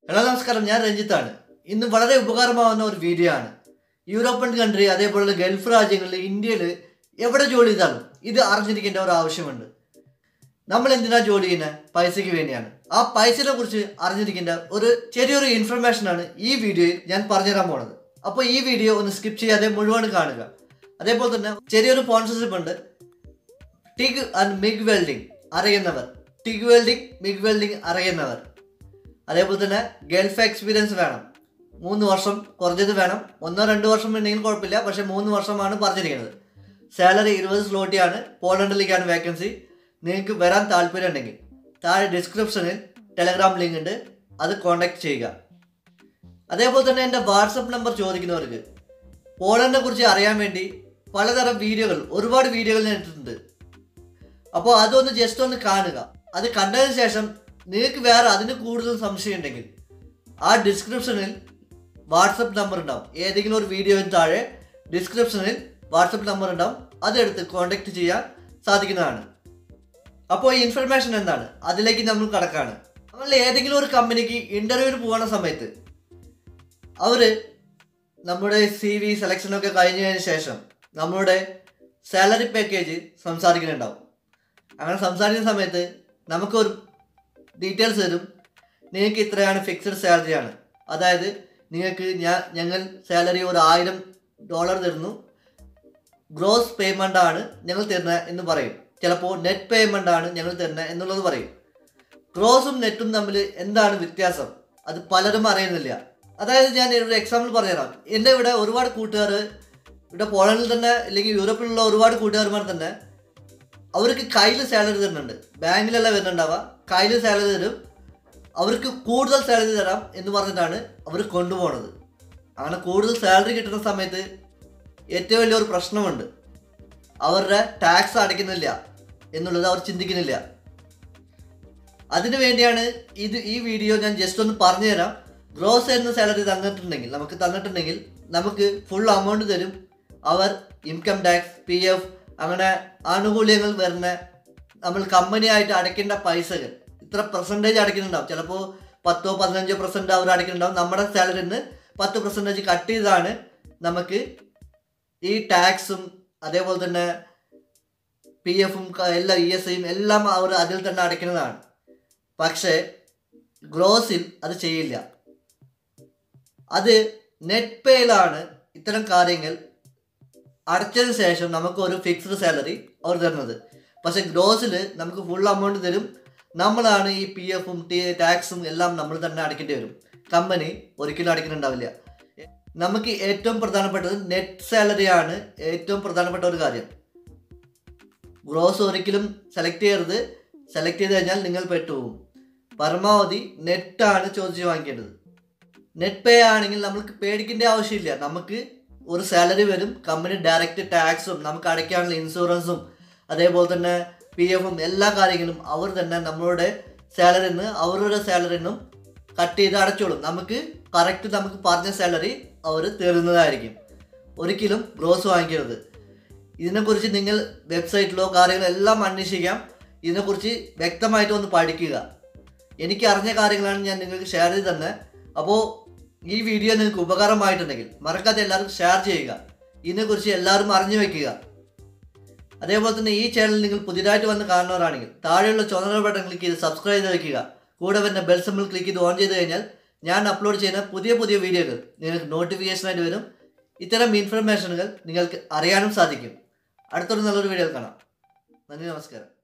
hello നമസ്കാരം ഞാൻ രഞ്ജിത്താണ് ഇന്ന് വളരെ ഉപകാരമാവുന്ന ഒരു വീഡിയോ ആണ് യൂറോപ്യൻ കൺട്രി അതേപോലുള്ള ഗൾഫ് രാജ്യങ്ങളിൽ ഇന്ത്യയിൽ എവിടെ ജോലി ചെയ്താലും ഇത് അറിഞ്ഞിരിക്കേണ്ട ഒരു ആവശ്യമുണ്ട് നമ്മൾ എന്തിനാ ജോലി ചെയ്യുന്നത് പൈസയ്ക്ക് വേണ്ടിയാണ് ആ പൈസയെ കുറിച്ച് അറിഞ്ഞിരിക്കേണ്ട ഒരു ചെറിയൊരു ഇൻഫർമേഷൻ ആണ് ഈ വീഡിയോയിൽ ഞാൻ പറഞ്ഞുതരാൻ പോണത് അപ്പോൾ ഈ വീഡിയോ ഒന്ന് സ്കിപ്പ് ചെയ്യാതെ മുഴുവൻ കാണുക അതേപോലെ തന്നെ ചെറിയൊരു സ്പോൺസർഷിപ്പ് ഉണ്ട് ടിഗ് ആൻഡ് മിഗ് വെൽഡിംഗ് അറിയുന്നവർ ടിഗ് വെൽഡിംഗ് മിഗ് വെൽഡിംഗ് അറിയുന്നവർ അതേപോലെ തന്നെ ഗൾഫ് എക്സ്പീരിയൻസ് വേണം മൂന്ന് വർഷം കുറഞ്ഞത് വേണം ഒന്നോ രണ്ടോ വർഷം ഉണ്ടെങ്കിൽ കുഴപ്പമില്ല പക്ഷേ മൂന്ന് വർഷമാണ് പറഞ്ഞിരിക്കുന്നത് സാലറി ഇരുപത് സ്ലോട്ടിയാണ് പോളണ്ടിലേക്കാണ് വേക്കൻസി നിങ്ങൾക്ക് വരാൻ താല്പര്യം ഉണ്ടെങ്കിൽ താഴെ ഡിസ്ക്രിപ്ഷനിൽ ടെലഗ്രാം ലിങ്ക് ഉണ്ട് അത് കോൺടാക്ട് ചെയ്യുക അതേപോലെ തന്നെ എൻ്റെ വാട്സപ്പ് നമ്പർ ചോദിക്കുന്നവർക്ക് പോളണ്ടിനെ കുറിച്ച് അറിയാൻ വേണ്ടി പലതരം വീഡിയോകൾ ഒരുപാട് വീഡിയോകൾ ഞാൻ ഇട്ടിട്ടുണ്ട് അപ്പോൾ അതൊന്ന് ജസ്റ്റ് ഒന്ന് കാണുക അത് കണ്ടതിന് ശേഷം നിങ്ങൾക്ക് വേറെ അതിന് കൂടുതൽ സംശയം ഉണ്ടെങ്കിൽ ആ ഡിസ്ക്രിപ്ഷനിൽ വാട്സപ്പ് നമ്പർ ഉണ്ടാവും ഏതെങ്കിലും ഒരു വീഡിയോയിൽ താഴെ ഡിസ്ക്രിപ്ഷനിൽ വാട്സപ്പ് നമ്പർ ഉണ്ടാവും അതെടുത്ത് കോൺടാക്ട് ചെയ്യാൻ സാധിക്കുന്നതാണ് അപ്പോൾ ഈ ഇൻഫർമേഷൻ എന്താണ് അതിലേക്ക് നമ്മൾ കടക്കാണ് നമ്മൾ ഏതെങ്കിലും ഒരു കമ്പനിക്ക് ഇൻ്റർവ്യൂവിന് പോകുന്ന സമയത്ത് അവർ നമ്മുടെ സി വി സെലക്ഷനൊക്കെ കഴിഞ്ഞതിന് ശേഷം നമ്മളുടെ സാലറി പാക്കേജ് സംസാരിക്കുന്നുണ്ടാവും അങ്ങനെ സംസാരിക്കുന്ന സമയത്ത് നമുക്കൊരു ഡീറ്റെയിൽസ് തരും നിങ്ങൾക്ക് ഇത്രയാണ് ഫിക്സഡ് സാലറിയാണ് അതായത് നിങ്ങൾക്ക് ഞാൻ ഞങ്ങൾ സാലറി ഒരു ആയിരം ഡോളർ തരുന്നു ഗ്രോസ് പേയ്മെൻ്റ് ആണ് ഞങ്ങൾ തരുന്നത് എന്ന് പറയും ചിലപ്പോൾ നെറ്റ് പേയ്മെൻ്റ് ആണ് ഞങ്ങൾ തരുന്നത് എന്നുള്ളത് പറയും ഗ്രോസും നെറ്റും തമ്മിൽ എന്താണ് വ്യത്യാസം അത് പലരും അറിയുന്നില്ല അതായത് ഞാൻ ഒരു എക്സാമ്പിൾ പറഞ്ഞുതരാം എൻ്റെ ഇവിടെ ഒരുപാട് കൂട്ടുകാർ ഇവിടെ പോളണ്ടിൽ തന്നെ അല്ലെങ്കിൽ യൂറോപ്പിലുള്ള ഒരുപാട് കൂട്ടുകാർമാർ തന്നെ അവർക്ക് കയ്യിൽ സാലറി തരുന്നുണ്ട് ബാങ്കിലല്ല വരുന്നുണ്ടാവുക കയ്യിൽ സാലറി തരും അവർക്ക് കൂടുതൽ സാലറി തരാം എന്ന് പറഞ്ഞിട്ടാണ് അവർ കൊണ്ടുപോകുന്നത് അങ്ങനെ കൂടുതൽ സാലറി കിട്ടുന്ന സമയത്ത് ഏറ്റവും വലിയൊരു പ്രശ്നമുണ്ട് അവരുടെ ടാക്സ് അടയ്ക്കുന്നില്ല എന്നുള്ളത് അവർ ചിന്തിക്കുന്നില്ല അതിനു വേണ്ടിയാണ് ഇത് ഈ വീഡിയോ ഞാൻ ജസ്റ്റ് ഒന്ന് പറഞ്ഞു തരാം ഗ്രോസ് എന്ന സാലറി തന്നിട്ടുണ്ടെങ്കിൽ നമുക്ക് തന്നിട്ടുണ്ടെങ്കിൽ നമുക്ക് ഫുൾ എമൗണ്ട് തരും അവർ ഇൻകം ടാക്സ് പി എഫ് അങ്ങനെ ആനുകൂല്യങ്ങൾ വരുന്ന നമ്മൾ കമ്പനിയായിട്ട് അടയ്ക്കേണ്ട പൈസകൾ ഇത്ര പെർസെൻറ്റേജ് അടയ്ക്കുന്നുണ്ടാവും ചിലപ്പോൾ പത്തോ പതിനഞ്ചോ പെർസെൻറ്റ് അവർ അടയ്ക്കുന്നുണ്ടാവും നമ്മുടെ സാലറിയിൽ നിന്ന് പത്ത് പെർസെൻറ്റേജ് കട്ട് ചെയ്താണ് നമുക്ക് ഈ ടാക്സും അതേപോലെ തന്നെ പി എഫും എല്ലാ ഇ എസ് ഐയും എല്ലാം അവർ അതിൽ തന്നെ അടയ്ക്കുന്നതാണ് പക്ഷേ ഗ്രോസിൽ അത് ചെയ്യില്ല അത് നെറ്റ് പേയിലാണ് ഇത്തരം കാര്യങ്ങൾ അടച്ചതിന് ശേഷം നമുക്ക് ഒരു ഫിക്സ്ഡ് സാലറി അവർ തരുന്നത് പക്ഷെ ഗ്രോസിൽ നമുക്ക് ഫുൾ എമൗണ്ട് തരും നമ്മളാണ് ഈ പി എഫും ടി ടാക്സും എല്ലാം നമ്മൾ തന്നെ അടയ്ക്കേണ്ടി വരും കമ്പനി ഒരിക്കലും അടയ്ക്കുന്നുണ്ടാവില്ല നമുക്ക് ഏറ്റവും പ്രധാനപ്പെട്ടത് നെറ്റ് സാലറിയാണ് ഏറ്റവും പ്രധാനപ്പെട്ട ഒരു കാര്യം ഗ്രോസ് ഒരിക്കലും സെലക്ട് ചെയ്യരുത് സെലക്ട് ചെയ്ത് കഴിഞ്ഞാൽ നിങ്ങൾ പെട്ടുപോകും പരമാവധി നെറ്റാണ് ചോദിച്ച് വാങ്ങിക്കേണ്ടത് നെറ്റ് പേ ആണെങ്കിൽ നമുക്ക് പേടിക്കേണ്ട ആവശ്യമില്ല നമുക്ക് ഒരു സാലറി വരും കമ്പനി ഡയറക്റ്റ് ടാക്സും നമുക്ക് അടയ്ക്കാനുള്ള ഇൻഷുറൻസും അതേപോലെ തന്നെ പി എഫും എല്ലാ കാര്യങ്ങളും അവർ തന്നെ നമ്മളുടെ സാലറിയിൽ നിന്ന് അവരുടെ സാലറിയിൽ നിന്നും കട്ട് ചെയ്ത് അടച്ചോളും നമുക്ക് കറക്റ്റ് നമുക്ക് പറഞ്ഞ സാലറി അവർ തരുന്നതായിരിക്കും ഒരിക്കലും ഗ്രോസ് വാങ്ങിക്കരുത് ഇതിനെക്കുറിച്ച് നിങ്ങൾ വെബ്സൈറ്റിലോ കാര്യങ്ങളോ എല്ലാം അന്വേഷിക്കാം ഇതിനെക്കുറിച്ച് വ്യക്തമായിട്ട് ഒന്ന് പഠിക്കുക എനിക്ക് അറിഞ്ഞ കാര്യങ്ങളാണ് ഞാൻ നിങ്ങൾക്ക് ഷെയർ ചെയ്ത് തന്നെ അപ്പോൾ ഈ വീഡിയോ നിങ്ങൾക്ക് ഉപകാരമായിട്ടുണ്ടെങ്കിൽ മറക്കാതെ എല്ലാവർക്കും ഷെയർ ചെയ്യുക ഇതിനെക്കുറിച്ച് എല്ലാവരും അറിഞ്ഞു വെക്കുക അതേപോലെ തന്നെ ഈ ചാനൽ നിങ്ങൾ പുതിയതായിട്ട് വന്ന് കാണുന്നവരാണെങ്കിൽ താഴെയുള്ള ചുവന്ന ബട്ടൺ ക്ലിക്ക് ചെയ്ത് സബ്സ്ക്രൈബ് ചെയ്ത് വെക്കുക കൂടെ വരുന്ന ബെൽ സിമ്പിൾ ക്ലിക്ക് ചെയ്ത് ഓൺ ചെയ്ത് കഴിഞ്ഞാൽ ഞാൻ അപ്ലോഡ് ചെയ്യുന്ന പുതിയ പുതിയ വീഡിയോകൾ നിങ്ങൾക്ക് നോട്ടിഫിക്കേഷനായിട്ട് വരും ഇത്തരം ഇൻഫർമേഷനുകൾ നിങ്ങൾക്ക് അറിയാനും സാധിക്കും അടുത്തൊരു നല്ലൊരു വീഡിയോ കാണാം നന്ദി നമസ്കാരം